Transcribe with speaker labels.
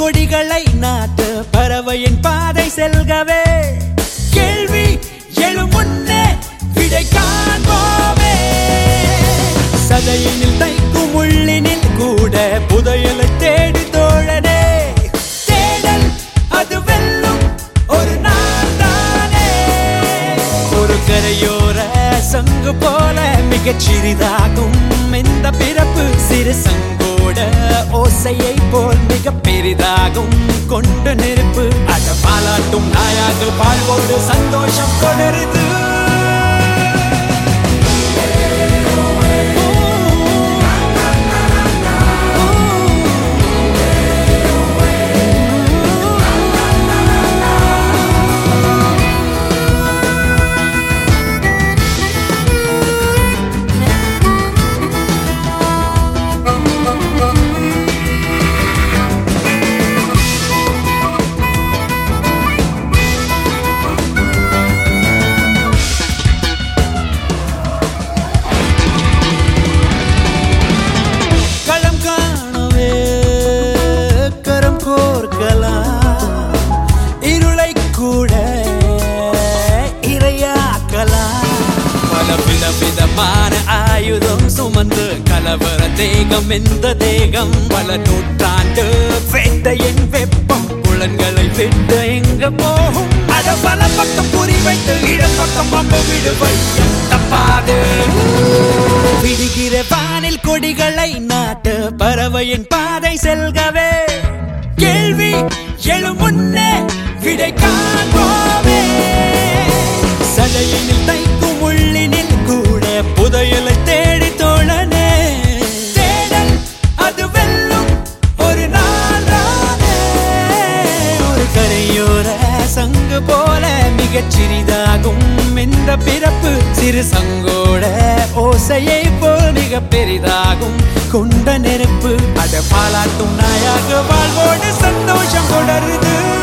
Speaker 1: கொடிகளை நாட்டு பறவையின் பாதை செல்கவே கேள்வி எழும் முன்னே விடை காண்போமே சதையினில் தைக்கும் உள்ளினில் கூட புதையலை தேடி தோழனே தேடல் அது வெல்லும் ஒரு நாள் தானே ஒரு கரையோர சங்கு போல மிகச் சிறிதாகும் இந்த பிறப்பு சிறு சங்கோட ஓசையை போல் மிக பெரிதாகும் கொண்டு நெருப்பு அட பாலாட்டும் நாயாக வாழ்வோடு சந்தோஷம் தொடருது களம் காணவே கரம் கோர்க்கலாம் இருளை கூட இரையாக்கலாம் பல வித விதமான ஆயுதம் சுமந்து கலவர தேகம் எந்த தேகம் பல நூற்றாண்டு வேட்டையின் வெப்பம் புலன்களை விட்டு எங்க போகும் அட பல பக்கம் குறி வைத்து இடம் பக்கம் பம்பு விடுவை தப்பாது விடுகிற வானில் கொடிகளை நாட்டு பறவையின் பாதை செல்கவே கேள்வி எழும் முன்னே விடை காண்போமே சதையினில் தைக்கும் உள்ளினில் கூட புதையலை தேடி தோழனே தேடல் அது வெல்லும் ஒரு நாள் தானே. ஒரு கரையோர சங்கு போல மிகச் சிறிதாகும் இந்த பிறப்பு சிறு சங்கோட ஓசையை போல் மிக பெரிதாகும் கொண்ட நெருப்பு அட பாலாட்டும் நாயாக வாழ்வோடு சந்தோஷம் தொடருது